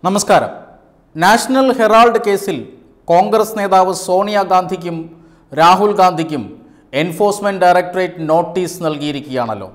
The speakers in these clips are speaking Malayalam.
നമസ്കാരം നാഷണൽ ഹെറാൾഡ് കേസിൽ കോൺഗ്രസ് നേതാവ് സോണിയാഗാന്ധിക്കും രാഹുൽ ഗാന്ധിക്കും എൻഫോഴ്സ്മെന്റ് ഡയറക്ടറേറ്റ് നോട്ടീസ് നൽകിയിരിക്കുകയാണല്ലോ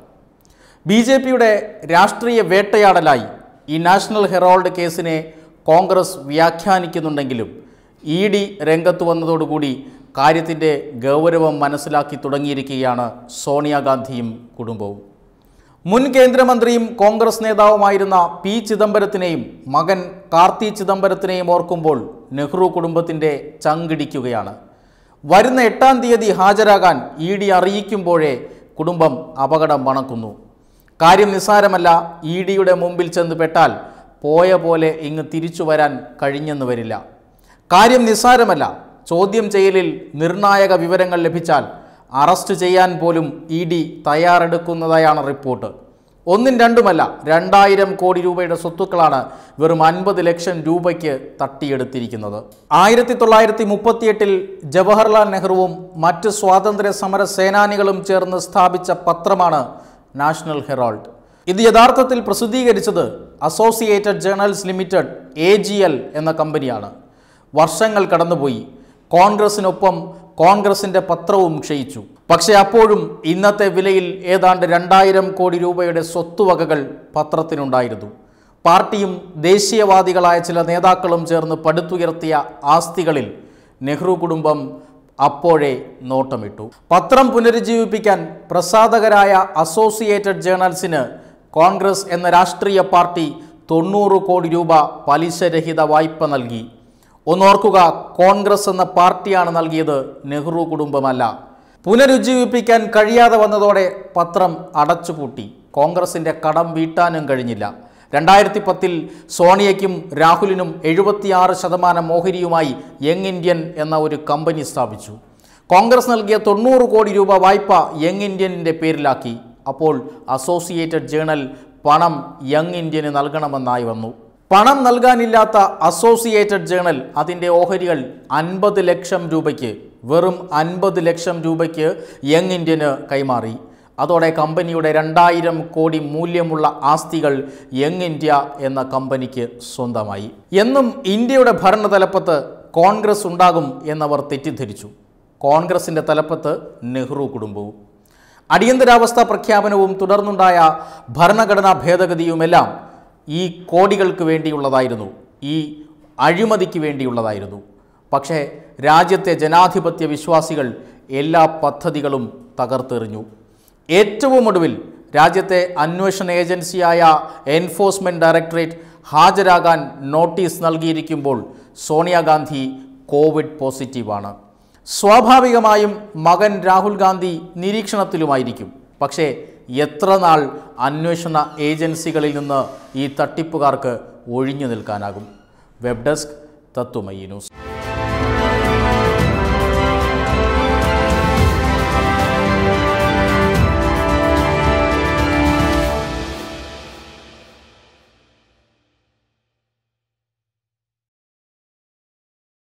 ബി ജെ പിയുടെ രാഷ്ട്രീയ വേട്ടയാടലായി ഈ നാഷണൽ ഹെറാൾഡ് കേസിനെ കോൺഗ്രസ് വ്യാഖ്യാനിക്കുന്നുണ്ടെങ്കിലും ഇ ഡി രംഗത്ത് വന്നതോടുകൂടി കാര്യത്തിൻ്റെ ഗൗരവം മനസ്സിലാക്കി തുടങ്ങിയിരിക്കുകയാണ് സോണിയാഗാന്ധിയും കുടുംബവും മുൻ കേന്ദ്രമന്ത്രിയും കോൺഗ്രസ് നേതാവുമായിരുന്ന പി ചിദംബരത്തിനെയും മകൻ കാർത്തി ചിദംബരത്തിനെയും ഓർക്കുമ്പോൾ നെഹ്റു കുടുംബത്തിൻ്റെ ചങ്കിടിക്കുകയാണ് വരുന്ന എട്ടാം തീയതി ഹാജരാകാൻ ഇ ഡി അറിയിക്കുമ്പോഴേ കുടുംബം അപകടം മണക്കുന്നു കാര്യം നിസ്സാരമല്ല ഇ ഡിയുടെ മുമ്പിൽ ചെന്ന് പെട്ടാൽ പോയ പോലെ ഇങ്ങ് തിരിച്ചു വരാൻ കഴിഞ്ഞെന്ന് വരില്ല കാര്യം നിസ്സാരമല്ല ചോദ്യം ചെയ്യലിൽ നിർണായക വിവരങ്ങൾ ലഭിച്ചാൽ അറസ്റ്റ് ചെയ്യാൻ പോലും ഇ ഡി തയ്യാറെടുക്കുന്നതായാണ് റിപ്പോർട്ട് ഒന്നും രണ്ടുമല്ല രണ്ടായിരം കോടി രൂപയുടെ സ്വത്തുക്കളാണ് വെറും അൻപത് ലക്ഷം രൂപയ്ക്ക് തട്ടിയെടുത്തിരിക്കുന്നത് ആയിരത്തി തൊള്ളായിരത്തി മുപ്പത്തിയെട്ടിൽ ജവഹർലാൽ നെഹ്റുവും മറ്റ് സ്വാതന്ത്ര്യ സമര സേനാനികളും ചേർന്ന് സ്ഥാപിച്ച പത്രമാണ് നാഷണൽ ഹെറാൾഡ് ഇത് യഥാർത്ഥത്തിൽ പ്രസിദ്ധീകരിച്ചത് അസോസിയേറ്റഡ് ജേണൽസ് ലിമിറ്റഡ് എ എന്ന കമ്പനിയാണ് വർഷങ്ങൾ കടന്നുപോയി കോൺഗ്രസിനൊപ്പം കോൺഗ്രസിന്റെ പത്രവും ക്ഷയിച്ചു പക്ഷേ അപ്പോഴും ഇന്നത്തെ വിലയിൽ ഏതാണ്ട് രണ്ടായിരം കോടി രൂപയുടെ സ്വത്തുവകകൾ പത്രത്തിനുണ്ടായിരുന്നു പാർട്ടിയും ദേശീയവാദികളായ ചില നേതാക്കളും ചേർന്ന് പടുത്തുയർത്തിയ ആസ്തികളിൽ നെഹ്റു കുടുംബം അപ്പോഴേ നോട്ടമിട്ടു പത്രം പുനരുജ്ജീവിപ്പിക്കാൻ പ്രസാധകരായ അസോസിയേറ്റഡ് ജേണൽസിന് കോൺഗ്രസ് എന്ന രാഷ്ട്രീയ പാർട്ടി തൊണ്ണൂറ് കോടി രൂപ പലിശരഹിത വായ്പ നൽകി ഒന്നോർക്കുക കോൺഗ്രസ് എന്ന പാർട്ടിയാണ് നൽകിയത് നെഹ്റു കുടുംബമല്ല പുനരുജ്ജീവിപ്പിക്കാൻ കഴിയാതെ വന്നതോടെ പത്രം അടച്ചുപൂട്ടി കോൺഗ്രസിന്റെ കടം വീട്ടാനും കഴിഞ്ഞില്ല രണ്ടായിരത്തി പത്തിൽ സോണിയയ്ക്കും രാഹുലിനും എഴുപത്തിയാറ് ശതമാനം ഓഹരിയുമായി യങ് ഇന്ത്യൻ എന്ന ഒരു കമ്പനി സ്ഥാപിച്ചു കോൺഗ്രസ് നൽകിയ തൊണ്ണൂറ് കോടി രൂപ വായ്പ യങ് ഇന്ത്യനിൻ്റെ പേരിലാക്കി അപ്പോൾ അസോസിയേറ്റഡ് ജേണൽ പണം യങ് ഇന്ത്യന് നൽകണമെന്നായി വന്നു പണം നൽകാനില്ലാത്ത അസോസിയേറ്റഡ് ജേണൽ അതിൻ്റെ ഓഹരികൾ അൻപത് ലക്ഷം രൂപയ്ക്ക് വെറും അൻപത് ലക്ഷം രൂപയ്ക്ക് യങ് ഇന്ത്യന് കൈമാറി അതോടെ കമ്പനിയുടെ രണ്ടായിരം കോടി മൂല്യമുള്ള ആസ്തികൾ യങ് ഇന്ത്യ എന്ന കമ്പനിക്ക് സ്വന്തമായി എന്നും ഇന്ത്യയുടെ ഭരണതലപ്പത്ത് കോൺഗ്രസ് ഉണ്ടാകും എന്നവർ തെറ്റിദ്ധരിച്ചു കോൺഗ്രസിൻ്റെ തലപ്പത്ത് നെഹ്റു കുടുംബവും അടിയന്തരാവസ്ഥ പ്രഖ്യാപനവും തുടർന്നുണ്ടായ ഭരണഘടനാ ഭേദഗതിയുമെല്ലാം ഈ കോടികൾക്ക് വേണ്ടിയുള്ളതായിരുന്നു ഈ അഴിമതിക്ക് വേണ്ടിയുള്ളതായിരുന്നു പക്ഷേ രാജ്യത്തെ ജനാധിപത്യ വിശ്വാസികൾ എല്ലാ പദ്ധതികളും തകർത്തെറിഞ്ഞു ഏറ്റവും ഒടുവിൽ രാജ്യത്തെ അന്വേഷണ ഏജൻസിയായ എൻഫോഴ്സ്മെൻറ്റ് ഡയറക്ടറേറ്റ് ഹാജരാകാൻ നോട്ടീസ് നൽകിയിരിക്കുമ്പോൾ സോണിയാഗാന്ധി കോവിഡ് പോസിറ്റീവാണ് സ്വാഭാവികമായും മകൻ രാഹുൽ ഗാന്ധി നിരീക്ഷണത്തിലുമായിരിക്കും പക്ഷേ എത്ര നാൾ അന്വേഷണ ഏജൻസികളിൽ നിന്ന് ഈ തട്ടിപ്പുകാർക്ക് ഒഴിഞ്ഞു നിൽക്കാനാകും വെബ് ഡെസ്ക് തത്തുമയി ന്യൂസ്